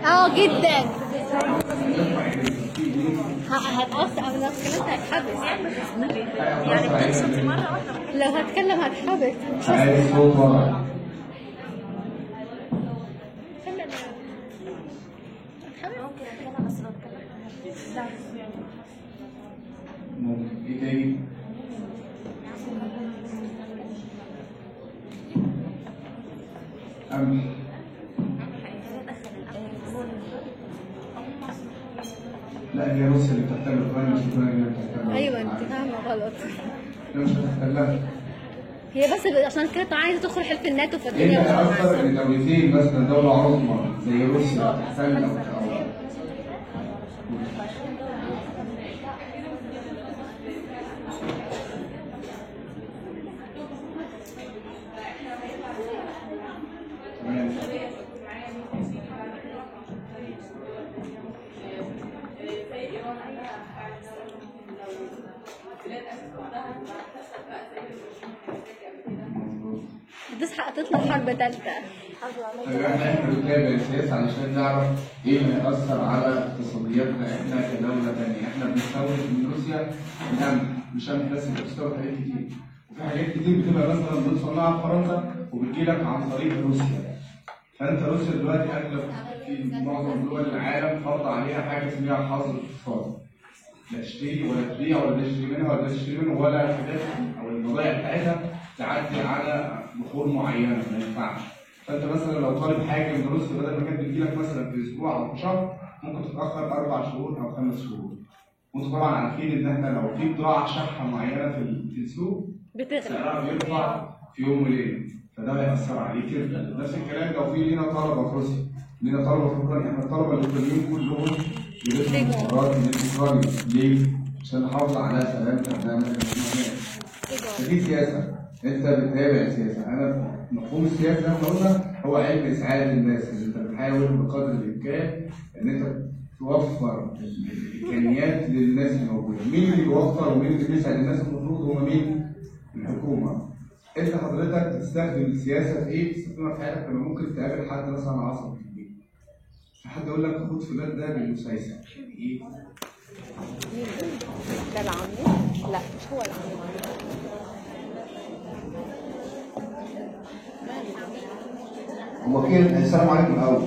اه جدا ه- هتأثر أو لو اتكلمت هتحبس يعني بتنشطي مرة واحدة لو هتكلم هتحبس مش عايز صوت ورا ممكن اتكلم بس بتكلم ممكن ايه تاني؟ أمشي لا هي روسيا اللي بتحتل اوكرانيا مش اوكرانيا اللي بتحتل أيوة أنت فاهمة غلط هي مش هتحتلها هي بس ب- عشان كده عايزة تدخل حلف الناتو ايه فالدنيا اللي مش هيأثر ان دولتين مثلا دولة عظمى زي روسيا تحتل او أو- تمام. هتصحى تطلع حرب تالتة طيب احنا احنا بنتابع السياسة علشان نعرف ايه اللي هيأثر على اقتصادياتنا احنا كدولة تانية، احنا بنستورد من روسيا القمح، مش قمح بس انت بتستورد حاجات كتير. وفي حاجات كتير بتبقى مثلا بتصنعها في فرنسا وبتجيلك عن طريق روسيا. فانت روسيا دلوقتي اغلب في معظم دول العالم فرض عليها حاجه اسمها حظر اقتصادي. لا تشتري ولا تبيع ولا تشتري منها ولا تشتري منها ولا الحاجات او البضائع بتاعتها تعدي على بخور معينه ما ينفعش. فانت مثلا لو طالب حاجه من روسيا بدل ما كانت بتجيلك مثلا في اسبوع او في شهر ممكن تتاخر اربع شهور او خمس شهور. وانتوا طبعا عارفين ان احنا لو في بضاعه شحه معينه في في السوق بتغلى سعرها بيرفع في يوم وليله فده هيأثر عليك جدا نفس الكلام لو في لينا طلبه في روسيا لينا طلبه في اوكرانيا احنا الطلبه الاوكرانيين كلهم بيدرسوا مهارات من اوكرانيا ليه؟ عشان نحافظ على سلامة ابنائنا كمسلمين فدي سياسه انت بتتابع السياسه انا مفهوم السياسه زي ما قلنا هو علم اسعاد الناس اللي انت بتحاول بقدر الامكان ان انت توفر الامكانيات للناس اللي موجوده مين اللي بيوفر ومين اللي بيسعد الناس المفروض هم مين؟ الحكومه انت حضرتك تستخدم السياسه في ايه؟ تستخدمها في حياتك لما ممكن تقابل حد مثلا عصبي في البيت. حد يقول لك خد فلان ده بالمسايسه يعني ايه؟ ده العمي لا مش هو العمي هو كده السلام عليكم الاول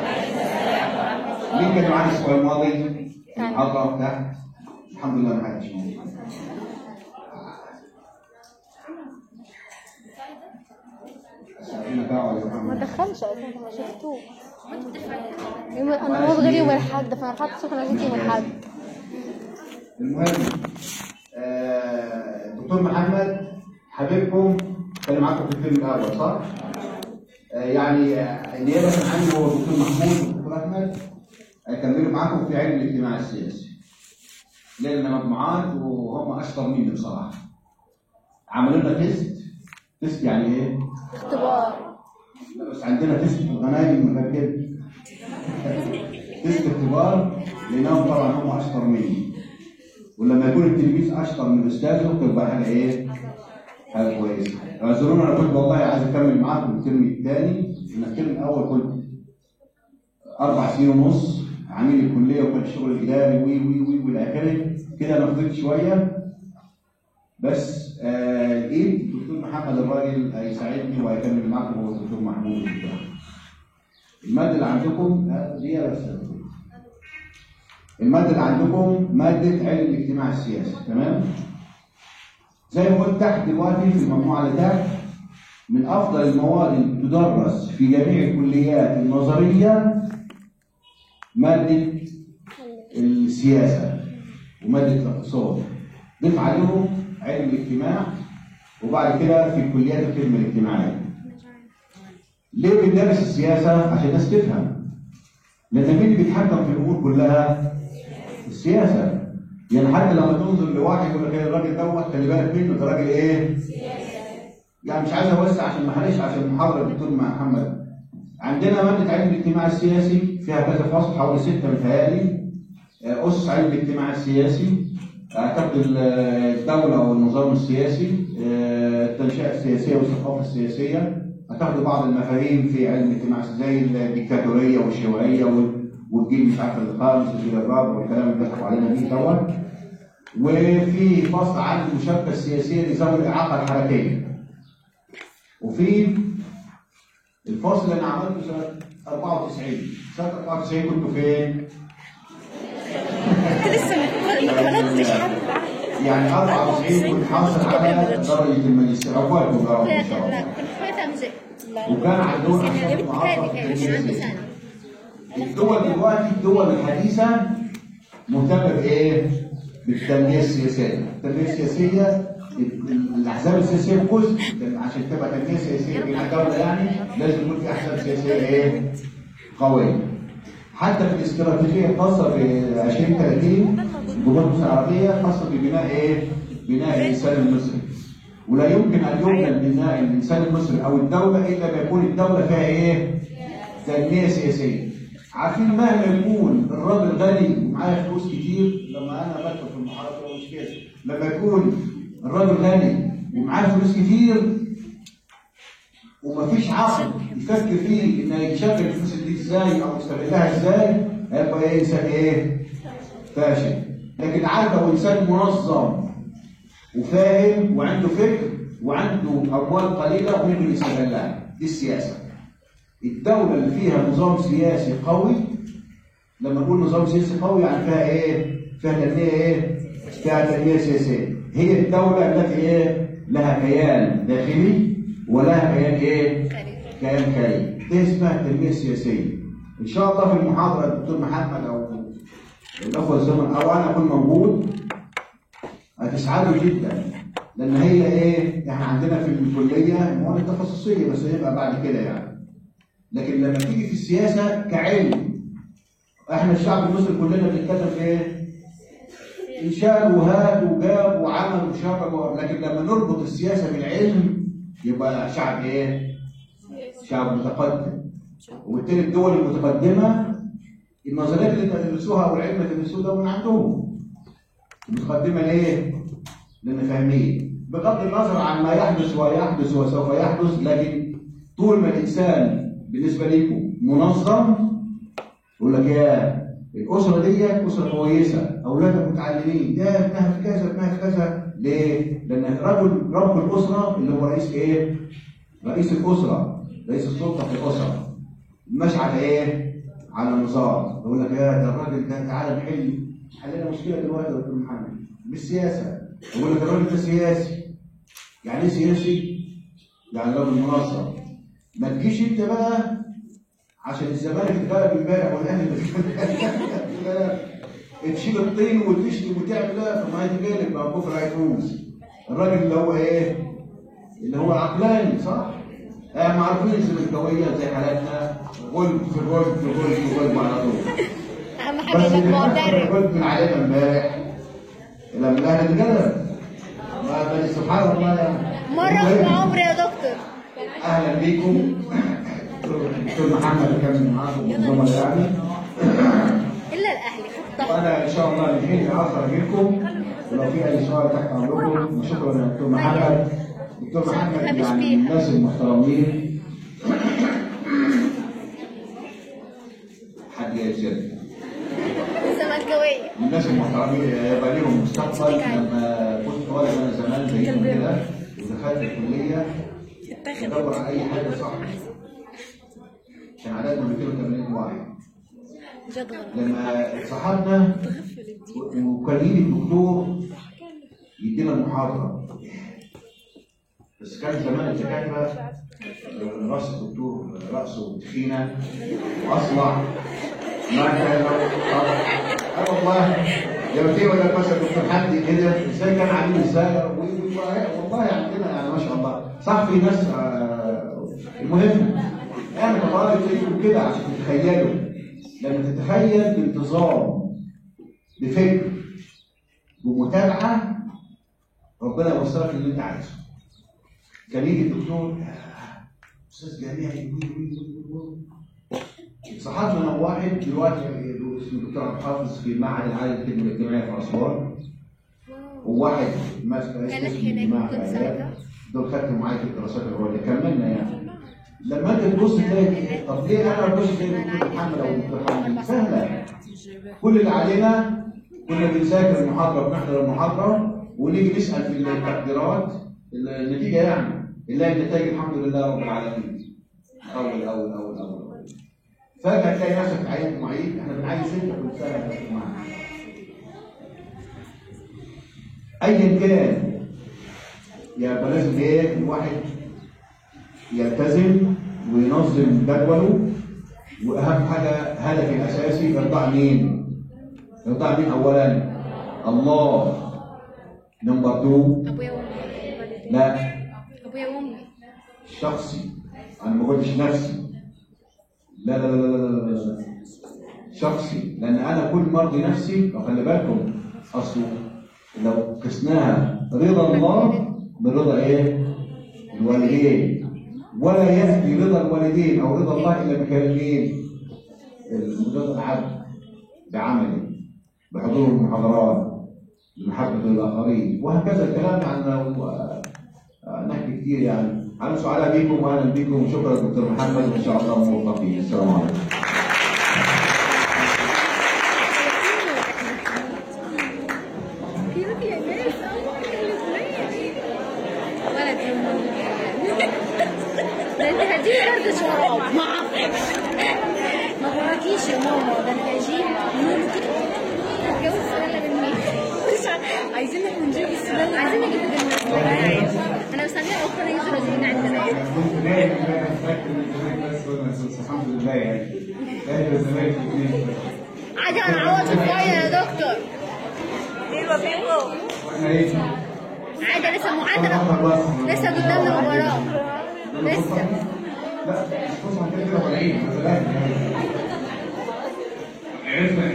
مين كان معانا الاسبوع الماضي؟ عطا تحت الحمد لله ما حدش موجود. سألنا دعوه يا ما محمد دخلش اساسا ما شفتوه يوم انا موت غير يوم الاحد فانا حاطط الصبح انا جيت يوم الاحد المهم آه، دكتور محمد حبيبكم كان معاكم في الفيلم الاول صح؟ آه، يعني آه، نيابه عني هو الدكتور محمود والدكتور احمد هيكملوا معاكم في علم الاجتماع السياسي. لان مجموعات وهم اشطر مني بصراحه. عملوا لنا تيست تيست يعني ايه؟ اختبار لا، بس عندنا تيست في الغنايم من غير كده. تيست اختبار لانهم طبعا هم اشطر مني. ولما يكون التلميذ اشطر من استاذه تبقى حاجه ايه؟ حاجه كويسه. اعذرونا انا كنت والله عايز اكمل معاكم الترم الثاني، انا الترم الاول كنت اربع سنين ونص عميل الكليه وكان الشغل الاداري وي وي وي والى اخره كده انا فضلت شويه بس آه لقيت الدكتور محمد الراجل هيساعدني وهيكمل معاكم هو الدكتور محمود الدكتور. الماده اللي عندكم لا، دي بس يا دكتور. الماده اللي عندكم ماده علم الاجتماع السياسي تمام؟ زي ما قلت تحت دلوقتي في المجموعه اللي تحت من افضل المواد اللي تدرس في جميع الكليات النظريه ماده السياسه وماده الاقتصاد ضيف عليهم علم الاجتماع وبعد كده في كليات الخدمه الاجتماعيه ليه بندرس السياسه عشان الناس تفهم لان مين اللي بيتحكم في الامور كلها السياسه يعني حتى لما تنظر لواحد يقول لك إيه الراجل دوت خلي بالك منه ده راجل ايه يعني مش عايز اوسع عشان ما احرقش عشان المحاضره الدكتور محمد عندنا ماده علم الاجتماع السياسي فيها كذا فصل حوالي سته متهيألي آه، اسس علم الاجتماع السياسي اعتقد ال- الدوله والنظام السياسي آه، التنشئه السياسيه والثقافه السياسيه هتاخدوا بعض المفاهيم في علم الاجتماع زي الديكتاتوريه والشيوعيه وال- والجيل مش عارف الخامس والجيل الرابع والكلام اللي بيضحكوا علينا فيه دوت وفي فصل عن المشاركه السياسيه لذوي الاعاقه الحركيه وفي الفصل اللي انا عملته سنه 94 سنه 94 كنتوا فين؟ انت لسه ما اتولدتش حتى يعني 94 كنت حاصل على درجه الماجستير عقبالكم يا رب لا ان شاء لا الله كنت في ثالثة مزق وكان عندهم عشان كان معاصر كان عندي سنة الدول دلوقتي الدول الحديثة مهتمة بإيه؟ بالتنمية السياسية، التنمية السياسية ال- الأحزاب السياسية جزء عشان تبقى تنمية سياسية في الدولة يعني لازم يكون في أحزاب سياسية إيه؟ قوية. حتى في الاستراتيجية الخاصة في 2030 جمهورية مصر العربية خاصة ببناء إيه؟ بناء الإنسان المصري. ولا يمكن أن يبنى بناء الإنسان المصري أو الدولة إلا ما يكون الدولة فيها إيه؟ تنمية سياسية. عارفين مهما يكون الراجل غني ومعاه فلوس كتير لما انا بدخل في المحاضره مش كده لما يكون الراجل غني ومعاه فلوس كتير ومفيش عقل يفكر فيه انه يشغل الفلوس دي ازاي او يستغلها ازاي هيبقى ايه انسان ايه؟ فاشل لكن عارف لو انسان منظم وفاهم وعنده فكر وعنده اموال قليله ممكن يستغلها دي السياسه الدولة اللي فيها نظام سياسي قوي لما نقول نظام سياسي قوي يعني فيها ايه؟ فيها تنمية ايه؟ فيها تنمية سياسية هي الدولة التي ايه؟ لها كيان داخلي ولها كيان ايه؟ كيان خارجي دي اسمها التنمية السياسية ان شاء الله في المحاضرة الدكتور محمد او الاخوة الزمن او انا اكون موجود هتسعدوا جدا لان هي ايه؟ احنا عندنا في الكلية مواد تخصصية بس هيبقى بعد كده يعني لكن لما تيجي في السياسه كعلم احنا الشعب المصري كلنا بنتكلم في ايه؟ انشاء وهات وجاب وعمل وشغل لكن لما نربط السياسه بالعلم يبقى شعب ايه؟ شعب متقدم وبالتالي الدول المتقدمه النظريات اللي تدرسوها او العلم اللي تدرسوه ده من عندهم متقدمه ليه؟ لان فاهمين بغض النظر عن ما يحدث ويحدث وسوف يحدث لكن طول ما الانسان بالنسبه ليكم منظم يقول لك يا الاسره دي اسره كويسه اولادك متعلمين ده ابنها في كذا ابنها في كذا ليه؟ لان رجل رب الاسره اللي هو رئيس ايه؟ رئيس الاسره رئيس السلطه في الاسره ماشي على ايه؟ على نظام يقول لك يا ده الراجل ده تعالى نحل حلينا مشكله دلوقتي يا دكتور محمد بالسياسه يقول لك الراجل ده سياسي يعني ايه سياسي؟ يعني راجل منظم ما تجيش انت بقى عشان الزمالك اتغلب امبارح والاهلي تشيل الطين وتشتم وتعمل لا طب ما هيتغلب ما هو بكره هيفوز الراجل اللي هو ايه؟ اللي هو عقلاني صح؟ آه معروفين الزملكاويه زي حالاتنا غلب في غلب في غلب في غلب على طول اهم بس حاجة انك اللي معترف غلب من علينا امبارح لما الاهلي اتغلب ما- بس سبحان الله يعني مرة في عمري يا دكتور اهلا بيكم دكتور محمد كان معاكم منظمه يعني الا الاهلي حتى وانا ان شاء الله الحين اخر اجيلكم ولو في اي سؤال تحت امركم وشكرا يا دكتور محمد دكتور محمد يعني من الناس المحترمين حد يجد زملكاوية من الناس المحترمين اللي يبقى ليهم مستقبل لما كنت طالب انا زمان زيكم كده ودخلت الكليه بدور على اي حاجه صح كان عددنا 280 واحد جد غلط لما اتصاحبنا وكان يجي الدكتور يدينا محاضره بس كان زمان الدكاتره راس الدكتور راسه تخينه واصلع ما كان اه والله لما تيجي ولا مثلا دكتور حمدي كده ازاي كان عامل ازاي والله عندنا يعني ما شاء الله صح في ناس آه، المهم انا كطالب ليكم كده عشان تتخيلوا لما تتخيل بانتظام بفكر بمتابعه ربنا يوصلك اللي انت عايزه كان يجي الدكتور آه، استاذ جامعي وي- وي- وي- وي. صحابنا انا واحد دلوقتي اسمه الدكتور عبد الحافظ في معهد العالي للخدمه الاجتماعيه في اسوان وواحد ماسك رئيس كانت قسم هناك الاجتماع كنت في ساعتها؟ عيادة. دول خدتوا معايا في الدراسات العليا كملنا يعني لما انت تبص تلاقي طب ليه انا ببص زي دكتور محمد او دكتور حمد سهله كل اللي علينا كنا بنذاكر المحاضره بنحضر المحاضره ونيجي نسال في التقديرات النتيجه يعني نلاقي النتائج الحمد لله رب العالمين اول اول اول اول فجاه تلاقي نفسك عينت معيد احنا بنعين سته كل سنه بس معانا ايا كان يبقى لازم ايه الواحد يلتزم وينظم جدوله واهم حاجه هدفي الاساسي ارضاء مين؟ ارضاء مين اولا؟ الله نمبر 2 ابويا وامي لا ابويا وامي شخصي انا ما قلتش نفسي لا لا لا لا لا لا لا شخصي لان انا كل مرضي نفسي وخلي بالكم اصله لو قسناها رضا الله من رضا ايه؟ الوالدين ولا ياتي رضا الوالدين او رضا الله الا بكلام مين؟ رضا العبد بعمله بحضور المحاضرات بمحبه الاخرين وهكذا الكلام عن آه، نحكي كتير يعني انا سعداء بكم واهلا بكم شكرا دكتور محمد وان شاء الله موفقين السلام عليكم ولد يا ماما ده انت هتجيبي ورد شراب ما وراكيش يا ماما ده انت هجيب ممكن هتجوز سلالة من مين عايزين احنا نجيب السلالة عايزين نجيب الجنة انا مستنيه اخرى يجوا راجعين عندنا كنت نايم امبارح فاكر من زمان بس وانا بس الحمد لله يعني اهل الزمالك الاثنين عادي هنعوض في الفاينل يا دكتور ايوه فينو واحنا ايه؟ عادي لسه معادلة لسه قدامنا مباراة لسه لا مش فرصه كده كده طالعين مثلا يعني عرفنا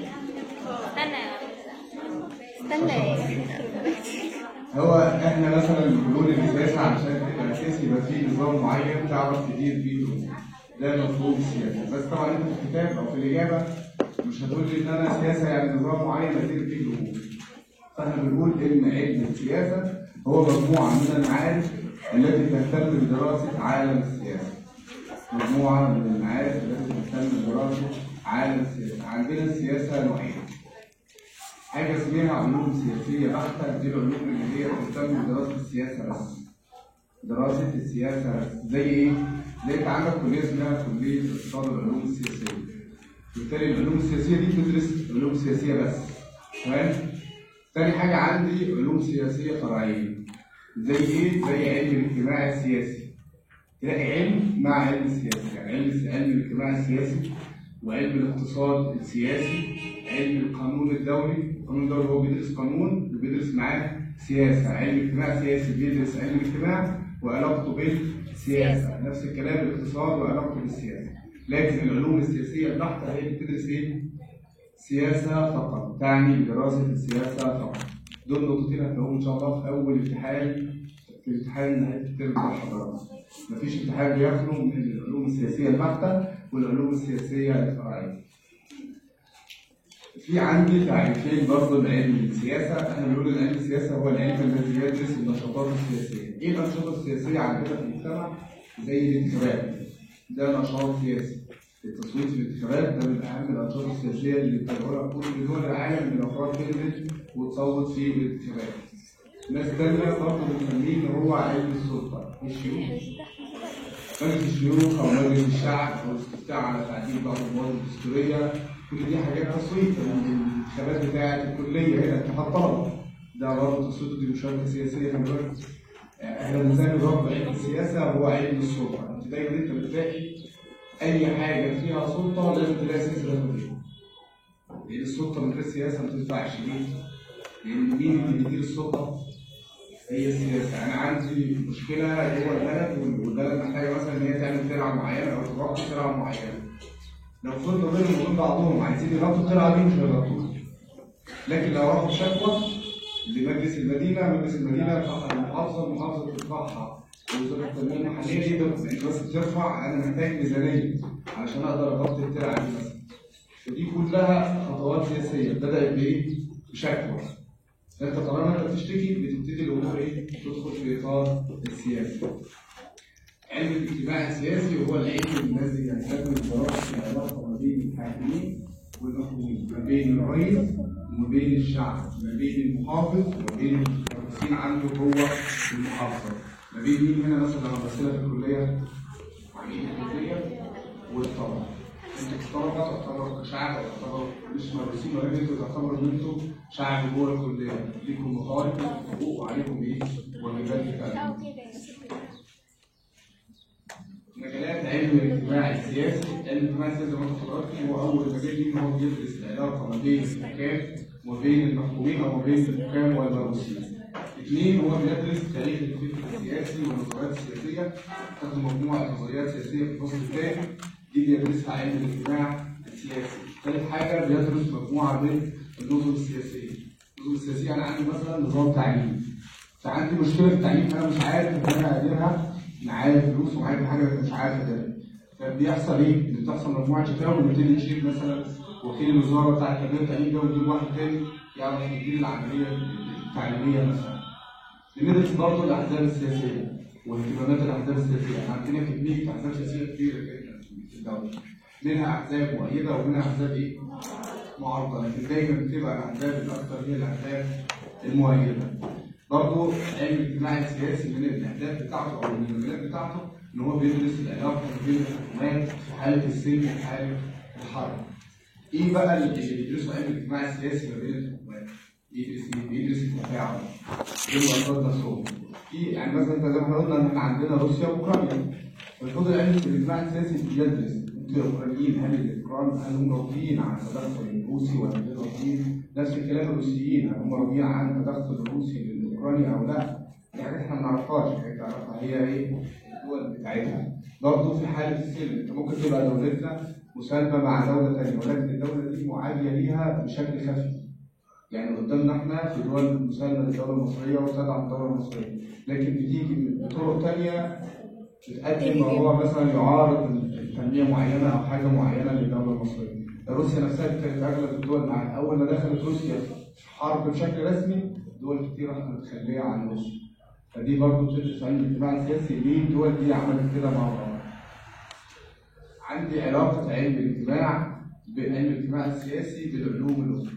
استنى ايه هو احنا مثلا بنقول السياسه عشان تبقى اساسي يبقى في نظام معين تعرف تدير بيه ده مفهوم السياسه بس طبعا انت في الكتاب او في الاجابه مش هتقول لي ان انا سياسه يعني نظام معين ادير فيه الامور فاحنا بنقول ان علم السياسه هو مجموعه من المعارف التي تهتم بدراسه عالم السياسه مجموعه من المعارف التي تهتم بدراسه عالم السياسه عندنا السياسه نوعين حاجة اسمها علوم سياسية بحتة دي العلوم اللي هي بتهتم بدراسة السياسة بس. دراسة السياسة بس زي إيه؟ زي أنت عندك كلية اسمها كلية اقتصاد العلوم السياسية. بالتالي العلوم السياسية دي بتدرس علوم سياسية بس. تمام؟ تاني حاجة عندي علوم سياسية فرعية. زي إيه؟ زي علم الاجتماع السياسي. تلاقي علم مع علم السياسي، يعني علم علم الاجتماع السياسي وعلم الاقتصاد السياسي علم القانون الدولي القانون الدولي هو بيدرس قانون وبيدرس معاه سياسة علم الاجتماع السياسي بيدرس علم الاجتماع وعلاقته بالسياسة نفس الكلام الاقتصاد وعلاقته بالسياسة لكن العلوم السياسية البحتة هي اللي بتدرس ايه؟ سياسة فقط تعني دراسة السياسة فقط دول نقطتين هتلاقوهم ان شاء الله في اول امتحان في امتحان نهاية الترم بتاع حضرتك مفيش امتحان بيخلو من العلوم السياسية البحتة والعلوم السياسية الفرعية في عندي تعريفين برضه لعلم السياسة، احنا بنقول ان علم السياسة هو العلم الذي يدرس النشاطات السياسية. ايه الأنشطة السياسية عندنا في المجتمع؟ زي الانتخابات. ده نشاط سياسي. التصويت في الانتخابات ده من أهم الأنشطة السياسية اللي بتدعوها كل دول العالم من الأفراد تنزل وتصوت في الانتخابات. ناس تانية برضه بتسميه إن هو علم السلطة، الشيوخ. مجلس الشيوخ أو مجلس الشعب أو الاستفتاء على تعديل بعض المواد الدستورية كل دي حاجات تصويت الانتخابات بتاعة الكلية هنا اتحاد طلبة ده برضه تصويت دي مشاركة سياسية خلي بالك احنا بنسمي برضه علم السياسة هو علم السلطة انت دايما انت بتلاقي أي حاجة فيها سلطة لازم تلاقي سياسة داخل فيها لأن السلطة من غير سياسة ما تنفعش ليه؟ لأن مين اللي بيدير السلطة؟ هي السياسة أنا عندي مشكلة جوه البلد والبلد محتاجة مثلا إن هي تعمل ترعة معينة أو تغطي ترعة معينة لو فضلوا بينهم وبين بعضهم عايزين يغطوا الترعه دي مش هيغطوها لكن لو راحوا شكوى لمجلس المدينه مجلس المدينه يرفعها المحافظه المحافظه ترفعها وزاره التنميه المحليه دي انت بس بترفع انا محتاج ميزانيه علشان اقدر اغطي الترعه دي مثلا فدي كلها خطوات سياسيه بدات بايه؟ بشكوى انت طالما انت بتشتكي بتبتدي الامور ايه؟ تدخل في اطار السياسي علم الاجتماع السياسي هو العلم الذي يهتم بدراسه العلاقه ما بين الحاكمين والمحكومين ما بين الرئيس وما بين الشعب ما بين المحافظ وما بين المتخصصين عنده هو في المحافظه ما بين مين هنا مثلا لما بصينا في الكليه عميد الكليه والطلبه انتوا كطلبه تعتبروا كشعب او تعتبروا مش مدرسين ولكن انتوا تعتبروا ان انتوا شعب جوه الكليه ليكم مطالب وحقوق وعليكم ايه؟ واجبات بتاعتكم مجالات علم الاجتماع السياسي، علم الاجتماع السياسي زي ما انت حضرتك هو اول مجال ليه ان هو بيدرس العلاقه ما بين الحكام وما بين المحكومين او ما بين الحكام والمرؤوسين. اثنين هو بيدرس تاريخ الفكر السياسي والنظريات السياسيه، تاخد مجموعه نظريات سياسيه في الفصل الثاني دي بيدرسها علم الاجتماع السياسي. ثالث حاجه بيدرس مجموعه من النظم السياسيه. النظم السياسيه انا عندي مثلا نظام تعليم. فعندي مشكله في التعليم انا مش عارف ان انا اديرها معايا فلوس ومعايا حاجه مش عارف اديرها فبيحصل ايه؟ ان بتحصل مجموعه شكاوى ونبتدي نشيل مثلا وكيل الوزاره بتاع التربيه والتعليم ده ونجيب واحد تاني يعرف يدير العمليه التعليميه مثلا. بندرس برضه الاحزاب السياسيه واهتمامات الاحزاب السياسيه، احنا عندنا كميه احزاب سياسيه كبيره جدا في الدوله. منها احزاب مؤيده ومنها احزاب ايه؟ معارضه، لكن دايما بتبقى الاحزاب الاكثر هي الاحزاب المؤيده. برضه علم الاجتماع السياسي من الاهداف بتاعته او من المجالات بتاعته ان هو بيدرس العلاقه ما بين الحكومات في حاله السلم وفي حاله الحرب. ايه بقى اللي بيدرسه علم الاجتماع السياسي ما بين الحكومات؟ بيدرس ايه؟ بيدرس التفاعل بين الافراد نفسهم. في يعني مثلا زي ما احنا قلنا ان احنا عندنا روسيا واوكرانيا. المفروض علم الاجتماع السياسي بيدرس انتوا يا اوكرانيين هل الاوكران هل هم راضيين عن التدخل الروسي ولا غير راضيين؟ نفس الكلام الروسيين هل هم راضيين عن التدخل الروسي للاوكراني او لا؟ دي حاجات احنا ما نعرفهاش حاجات تعرفها هي ايه؟ الدول بتاعتها. برضه في حاله السلم انت ممكن تبقى دولتنا مسالمه مع دوله ثانيه ولكن الدوله دي معاديه ليها بشكل خفي. يعني قدامنا احنا في دول مسالمه للدوله المصريه وتدعم الدوله المصريه، لكن بتيجي بطرق ثانيه بتقدم موضوع مثلا يعارض تنميه معينه او حاجه معينه للدوله المصريه. روسيا نفسها كانت اغلب الدول مع اول ما دخلت روسيا في حرب بشكل رسمي دول كتير راحت متخليه عن روسيا. فدي برضه بتدرس علم الاجتماع السياسي ليه الدول دي عملت كده مع بعض. عندي علاقه علم الاجتماع بعلم الاجتماع السياسي بالعلوم الاخرى.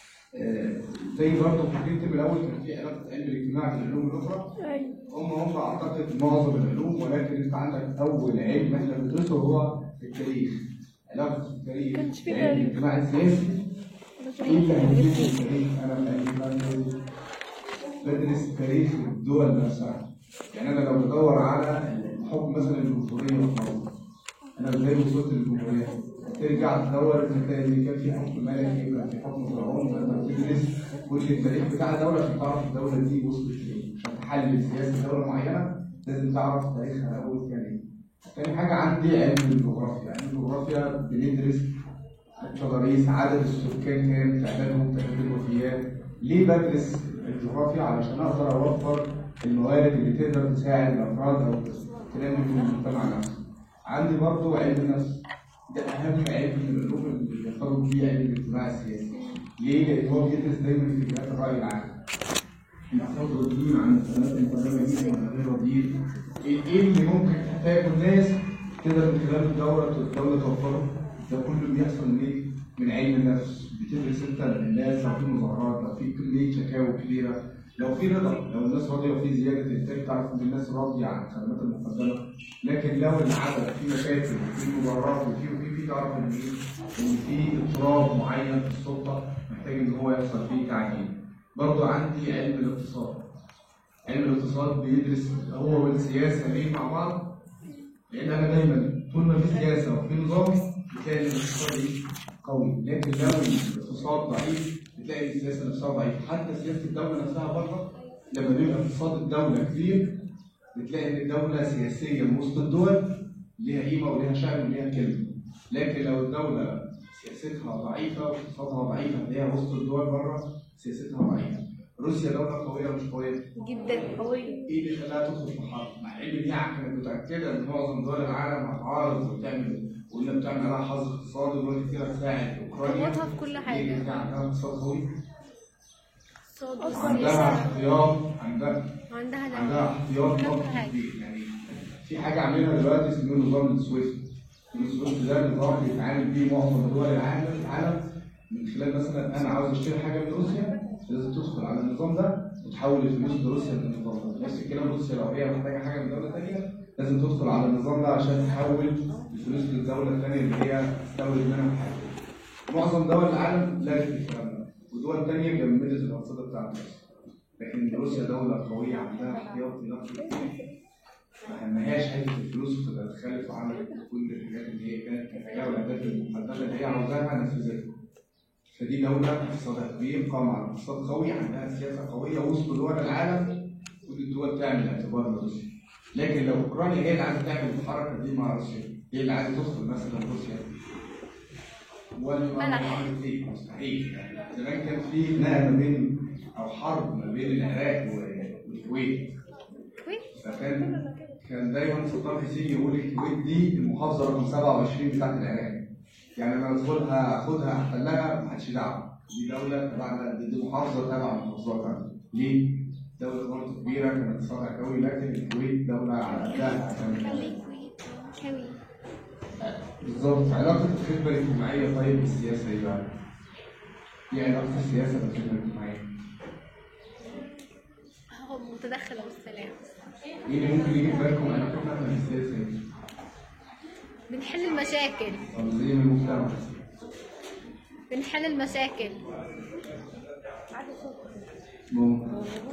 آه، زي برضه في الترم الاول كان في علاقه علم الاجتماع بالعلوم الاخرى هم هم اعتقد معظم العلوم ولكن انت عندك اول علم احنا بندرسه هو التاريخ علاقه التاريخ كانش في بعلم تاريخ. الاجتماع السياسي ايه اللي هيدرسه التاريخ انا في علم الاجتماع السياسي بدرس تاريخ الدول نفسها يعني انا لو بدور على حكم مثلا الجمهوريه في مصر انا ازاي وصلت للجمهوريه ترجع تدور ان تلاقي ان كان في حكم ملكي وكان في حكم فرعون فانت بتدرس كل التاريخ بتاع الدوله عشان تعرف الدوله دي وصلت لايه عشان تحلل سياسه دوله معينه لازم تعرف تاريخها الاول كان ايه تاني حاجه عندي علم الجغرافيا علم الجغرافيا بندرس تضاريس عدد السكان كام تعدادهم تعداد الوفيات ليه بدرس الجغرافيا علشان اقدر اوفر الموارد اللي تقدر تساعد الافراد او تنمي من المجتمع نفسه عندي برضو علم النفس ده اهم علم من العلوم اللي بيرتبط بيه علم الاجتماع السياسي ليه؟ لان هو بيدرس دايما اتجاهات الراي العام الافراد راضيين عن الخدمات المقدمه ليهم ولا غير راضيين ايه إيه اللي ممكن تحتاجه الناس تقدر من خلال الدوره الدوله توفره ده كله بيحصل من ايه؟ من علم النفس بتدرس انت الناس لو في مظاهرات لو في كميه شكاوى كبيره لو في رضا لو الناس راضيه وفي زياده انتاج تعرف ان الناس راضيه عن الخدمات المقدمه لكن لو العدد في مشاكل وفي مظاهرات وفي وفي في تعرف ان ايه؟ ان في اضطراب معين في السلطه محتاج ان هو يحصل فيه تعديل برضه عندي علم الاقتصاد علم الاقتصاد بيدرس هو والسياسه ليه مع بعض لان انا دايما طول ما في سياسه وفي نظام بتلاقي ان الاقتصاد ايه؟ قوي لكن لو الاقتصاد ضعيف بتلاقي السياسه نفسها ضعيفه حتى سياسه الدوله نفسها بره لما بيبقى اقتصاد الدوله كبير بتلاقي ان الدوله سياسيا وسط الدول ليها قيمه وليها شأن وليها كلمه لكن لو الدوله سياستها ضعيفه واقتصادها ضعيف هتلاقيها وسط الدول بره سياستها ضعيفه روسيا دوله قويه ولا مش قويه؟ جدا قوية ايه اللي خلاها تدخل في حرب؟ مع ان دي كانت متاكده ان معظم دول العالم هتعارض وتعمل وان بتعمل عليها حظر اقتصادي ودول كتير هتساعد اوكرانيا قوتها في كل حاجة. ايه اللي كان عندها اقتصاد قوي؟ اقتصاد عندها وسياسة احتياط عندها عندها عندها دولة احتياط كل نقد حاجة. كبير يعني في حاجه عاملينها دلوقتي اسمه نظام السويس السويس ده نظام بيتعامل بيه معظم دول العالم العالم من خلال مثلا انا عاوز اشتري حاجه من روسيا لازم تدخل على النظام ده وتحول الفلوس لروسيا من النظام ده نفس الكلام روسيا لو هي محتاجه حاجه من دوله ثانيه لازم تدخل على النظام ده عشان تحول الفلوس للدوله الثانيه اللي هي تستورد منها الحاجه معظم دول العالم لغت الكلام ده ودول ثانيه جمدت الانشطه بتاعتها لكن روسيا دوله قويه عندها احتياطي نقدي كتير ما همهاش حته الفلوس وتدخلت وعملت كل الحاجات اللي هي كانت محتاجاها والاهداف المحدده اللي هي عاوزاها نفذتها فدي دولة اقتصادها كبير قام على اقتصاد قوي عندها سياسة قوية وسط دول العالم كل الدول تعمل اعتبار لروسيا لكن لو اوكرانيا هي اللي عايزة تعمل الحركة دي مع روسيا هي اللي عايزة تدخل مثلا روسيا ولا عملت ايه مستحيل يعني زمان كان في خناقة ما بين او حرب ما بين العراق والكويت كويس فكان كان دايما صدام حسين يقول الكويت دي المحافظه رقم 27 بتاعت العراق يعني انا ادخلها اخدها احتلها محدش دعوه دي دوله تبعنا دي, دي محافظه تبع محافظاتها ليه؟ دوله برضه كبيره كانت اقتصادها قوي لكن الكويت دوله على قدها عشان خليك كويت حلوين بالظبط علاقه الخدمه الاجتماعيه طيب بالسياسه ايه بقى؟ ايه علاقه السياسه بالخدمه الاجتماعيه؟ هو متدخل بالسلام ايه اللي ممكن يجي في بالكم علاقتنا بالسياسه دي؟ بنحل المشاكل تنظيم المجتمع بنحل المشاكل ممكن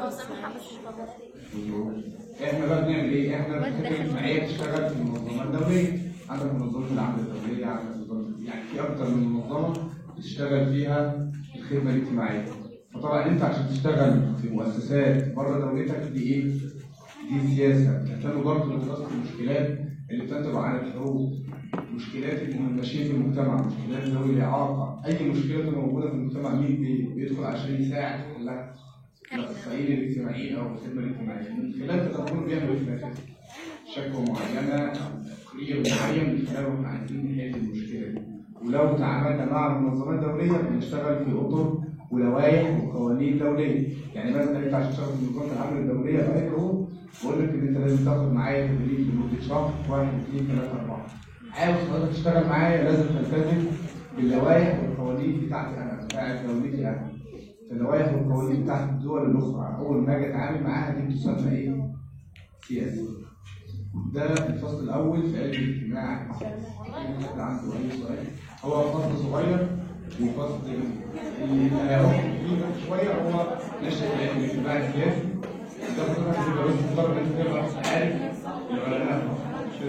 احنا بقى بنعمل ايه؟ احنا الخدمه الاجتماعيه بتشتغل في منظمات دوليه عندك منظمه العمل الدوليه عندك منظمه يعني في اكتر من منظمه بتشتغل فيها الخدمه الاجتماعيه فطبعا انت عشان تشتغل في مؤسسات بره دولتك دي ايه؟ دي سياسه بتهتم برضه بدراسه المشكلات اللي بتنتج عن الحروب مشكلات المهمشين في المجتمع مشكلات ذوي الاعاقه اي مشكله تبقى موجوده في المجتمع مين بي- بيدخل عشان يساعد في حلها الاخصائيين الاجتماعيين او الخدمه الاجتماعيه من خلال تدخلهم بيعملوا ايه في الأساس؟ شكوى معينه او تقرير معين من خلاله احنا عايزين نحل المشكله دي ولو تعاملنا مع منظمات دوليه بنشتغل في اطر ولوائح وقوانين دوليه يعني مثلا انت عشان تشتغل في منظمه العمل الدوليه بقالك اهو بقول لك ان انت لازم تاخد معايا تدريب لمده شهر واحد اثنين ثلاثه اربعه عاوز حضرتك تشتغل معايا لازم تلتزم باللوائح والقوانين بتاعتي انا بتاعت دولتي انا اللوائح والقوانين بتاعت الدول الاخرى اول ما اجي اتعامل معاها دي تسمى ايه؟ سياسه ده الفصل الاول في علم الاجتماع حد عنده اي سؤال هو فصل صغير وفصل اللي هيروح فيه شويه هو نشأة العلم الاجتماعي السياسي ده فصل هتبقى بس مجرد ان انت تبقى عارف العلماء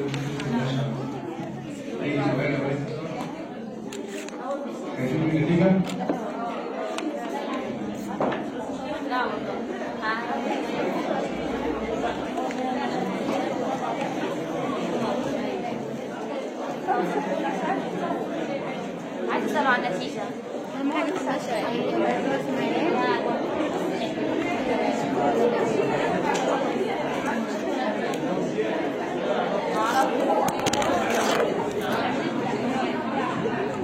اي سؤال يا ريس هيشوف النتيجه عايز اسال عن النتيجه اهم حاجه في المشاكل